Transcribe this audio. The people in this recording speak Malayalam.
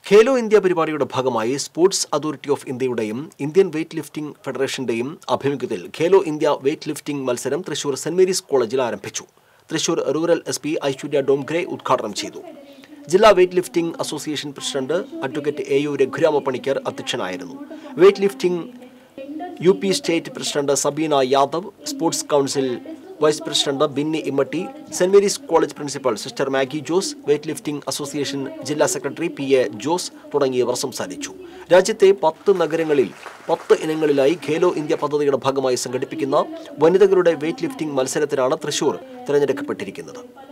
ഖേലോ ഇന്ത്യ പരിപാടിയുടെ ഭാഗമായി സ്പോർട്സ് അതോറിറ്റി ഓഫ് ഇന്ത്യയുടെയും ഇന്ത്യൻ വെയ്റ്റ് ലിഫ്റ്റിംഗ് ഫെഡറേഷന്റെയും ആഭിമുഖ്യത്തിൽ ഖേലോ ഇന്ത്യ വെയ്റ്റ് ലിഫ്റ്റിംഗ് മത്സരം തൃശൂർ സെന്റ് മേരീസ് കോളേജിൽ ആരംഭിച്ചു Thrissur rural S P Aishwarya Dongre ഉദ്ഘാടനം ചെയ്തു ജില്ലാ weightlifting association president advocate A U Raghurama Panicker അധ്യക്ഷനായിരുന്നു weightlifting U P state president Sabina Yadav sports council vice president Binny Immatty Saint Mary's college principal sister Maggie Jose weightlifting association ജില്ലാ സെക്രട്ടറി പി എ ജോസ് തുടങ്ങിയവർ സംസാരിച്ചു രാജ്യത്തെ പത്ത് നഗരങ്ങളിൽ പത്ത് ഇനങ്ങളിലായി ഖേലോ ഇന്ത്യ പദ്ധതിയുടെ ഭാഗമായി സംഘടിപ്പിക്കുന്ന വനിതകളുടെ വെയ്റ്റ് ലിഫ്റ്റിംഗ് മത്സരത്തിനാണ് തൃശൂർ തിരഞ്ഞെടുക്കപ്പെട്ടിരിക്കുന്നത്